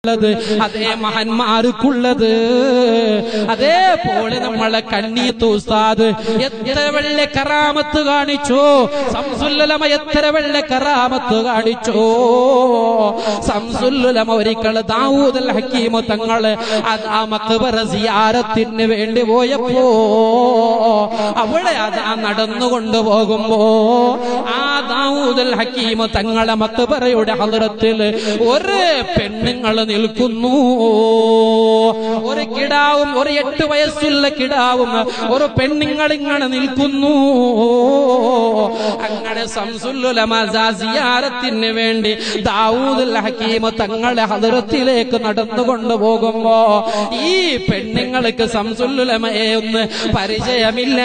ുള്ളത് അതേ മഹന്മാർക്കുള്ളത് അതേപോലെ നമ്മളെ കണ്ണീത്ത് ഉസ്താദ് എത്ര വെള്ള കറാമത്ത് കാണിച്ചു സംസുല്ലമ എത്ര വെള്ള കറാമത്ത് കാണിച്ചു സംസുല്ലമ ഒരിക്കൽ ദാവൂദ് അൽ ഹക്കീമ തങ്ങള് അതാ മക്ബറ സിയാരത്തിന് വേണ്ടി പോയപ്പോ അവിടെ അതാ നടന്നുകൊണ്ട് പോകുമ്പോ ആ ദാവൂദ് അൽ ഹക്കീമ തങ്ങളെ മക്ബറയുടെ ഹദ്റത്തിൽ ഒരു പെണ്ണുങ്ങൾ നിൽക്കുന്നു ഒരു കിടാവും ഒരു എട്ട് വയസ്സുള്ള കിടാവും ഒരു പെണ്ണുങ്ങൾ ഇങ്ങനെ നിൽക്കുന്നു അങ്ങനെ സംസുല്ലുലമസിയാരത്തിന് വേണ്ടി ദാവൂദ് അൽ ഹക്കീമ തങ്ങളെ ഹദറത്തിലേക്ക് നടന്നുകൊണ്ട് പോകുമ്പോ ഈ പെണ്ണുങ്ങൾക്ക് സംസുല്ലുലമയെ ഒന്ന് പരിചയമില്ല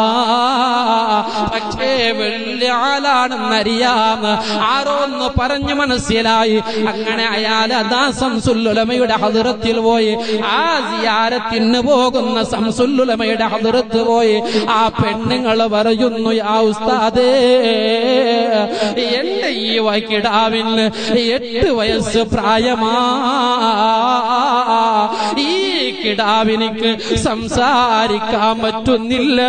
പക്ഷേ വലിയ ആളാണെന്നറിയാം ആരോ ഒന്ന് പറഞ്ഞു മനസ്സിലായി അങ്ങനെ അയാൾ അതാ സംസുല്ലുലമയുടെ ഹദറത്തിൽ പോയി ആ സിയാരത്തിന് പോകുന്ന സംസുല്ലുലമയുടെ ഹദറത്ത് പോയി ആ പെണ്ണുങ്ങൾ പറയുന്നു യാ ഉസ്താദേ എന്റെ ഈ വൈകിടാവിന് എട്ട് വയസ്സ് പ്രായമാ ഈ കിടാവിനിക്ക് സംസാരിക്കാൻ പറ്റുന്നില്ല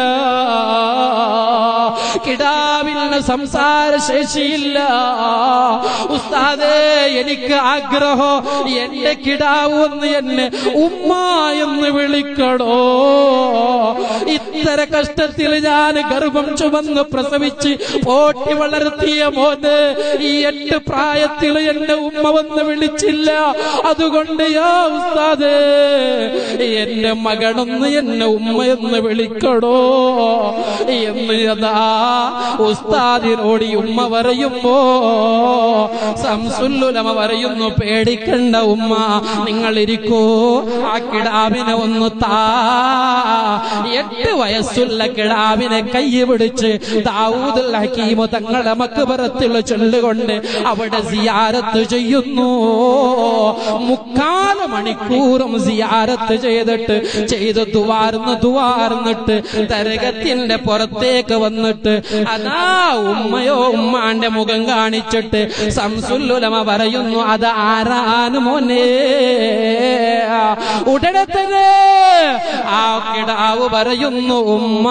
കിടാവിന് സംസാര ശേഷിയില്ല ഉസ്താദേ എനിക്ക് ആഗ്രഹം എന്റെ കിടാവ് ഒന്ന് എന്നെ ഉമ്മ എന്ന് വിളിക്കണോ ഇത്തര കഷ്ടത്തിൽ ഞാൻ ഗർഭം ചുമന്ന് പ്രസവിച്ച് പോട്ടി വളർത്തിയ മോന് ഈ എട്ട് പ്രായത്തിൽ എന്നെ ഉമ്മ വന്ന് വിളിച്ചില്ല അതുകൊണ്ട് യാ ഉസ്താദേ എന്റെ മകനൊന്ന് എന്നെ ഉമ്മ എന്ന് വിളിക്കണോ എന്ന് അതാ ഉസ്താദിനോട് ഈ ഉമ്മ പറയുമ്പോ സംസുല്ലുലമ പറയുന്നു പേടിക്കണ്ട ഉമ്മ നിങ്ങൾ ഇരിക്കൂ ആ കിടാവിനെ ഒന്ന് താ എട്ട് വയസ്സുള്ള കിടാവിനെ കൈ പിടിച്ച് ദാവൂദുൽ ഹക്കീമ തങ്ങളെ മക്ബറത്തിൽ ചൊല്ലുകൊണ്ട് അവിടെ സിയാരത്ത് ചെയ്യുന്നു മുക്കാല് മണിക്കൂറും സിയാരത്ത് ചെയ്തിട്ട് ചെയ്ത് തുവാർന്ന് തുവാർന്നിട്ട് തരകത്തിന്റെ പുറത്തേക്ക് വന്നിട്ട് അതാ ഉമ്മയോ ഉമ്മാന്റെ മുഖം കാണിച്ചിട്ട് സംസുല്ലുലമ പറയുന്നു അത് ആരാണ് മോനെ ഉടനെ തന്നെ ആ കിടാവ് പറയുന്നു ഉമ്മ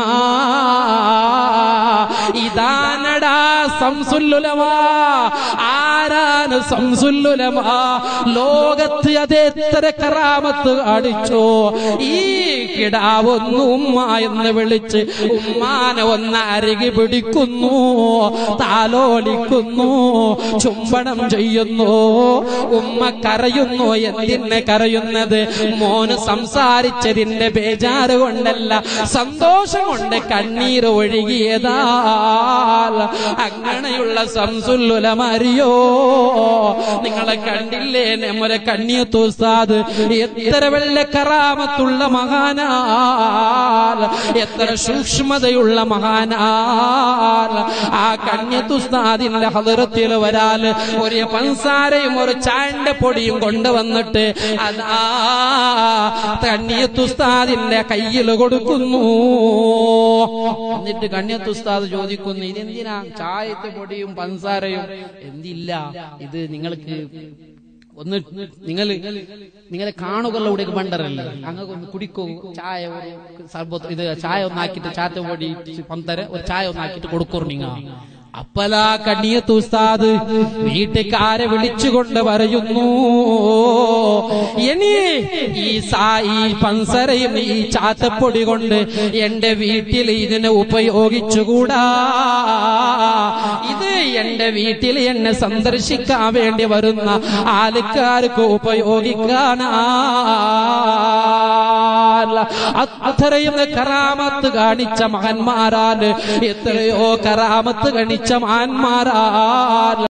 ഇതാനടാ സംസുല്ലുലമാ ആരാണ് സംസുല്ലുലമാ ലോകത്ത് അതെത്ര കറാമത്ത് കാണിച്ചോ ഈ കിടാവൊന്നു ഉമ്മ എന്ന് വിളിച്ച് ഉമ്മാനെ ഒന്ന് അരികി പിടിക്കുന്നു താലോലിക്കുന്നു ചുംബനം ചെയ്യുന്നു ഉമ്മ കരയുന്നു എന്തിനെ കരയുന്നത് മോന് സംസാരിച്ചതിന്റെ ബേജാറ് കൊണ്ടല്ല സന്തോഷം കൊണ്ട് കണ്ണീർ ഒഴുകിയതാ അങ്ങനെയുള്ള സംസുല്ലുലമറിയോ നിങ്ങളെ കണ്ടില്ലേ നമ്മുടെ കണ്ണിയത്തൂസാദ് എത്ര വെള്ള കറാമത്തുള്ള മഹാനാൽ എത്ര സൂക്ഷ്മതയുള്ള മഹാനാൽ ആ കണ്യത്തുസ്താദിന്റെ ഹദറത്തിൽ വരാൽ ഒരു പൻസാരയും ഒരു ചായന്റെ പൊടിയും കൊണ്ടുവന്നിട്ട് അതാ കണ്യത്തുസ്താദിന്റെ കയ്യിൽ കൊടുക്കുന്നു എന്നിട്ട് കണ്യത്തുസ്താദ് ചോദിക്കുന്നു ഇതെന്തിനാ ചായത്തെ പൊടിയും പൻസാരയും എന്തില്ല ഇത് നിങ്ങൾക്ക് ഒന്ന് നിങ്ങൾ നിങ്ങളെ കാണുകളുടെ ബണ്ടറല്ലേ അങ്ങ് ഒന്ന് കുടിക്കൂ ചായ ഒരു സർബത്ത് ഇത് ചായ ഒന്നാക്കിയിട്ട് ചാത്ത പൊടി പന്തര ഒരു ചായ ഒന്നാക്കിയിട്ട് കൊടുക്കൂ നിങ്ങൾ അപ്പലാ കണ്ണിയത്ത് ഉസ്താദ് വീട്ടുകാരെ വിളിച്ചുകൊണ്ട് പറയുന്നു ഇനി ഈ സായി പൻസരയും ഈ ചാത്തപ്പൊടി കൊണ്ട് എന്റെ വീട്ടിൽ ഇതിനെ ഉപയോഗിച്ചുകൂടാ ഇത് എന്റെ വീട്ടിൽ എന്നെ സന്ദർശിക്കാൻ വേണ്ടി വരുന്ന ആൾക്കാർക്ക് ഉപയോഗിക്കാനാ അത്രയും കറാമത്ത് കാണിച്ച മഹന്മാരാൽ എത്രയോ കറാമത്ത് കാണിച്ച മഹാന്മാരാൽ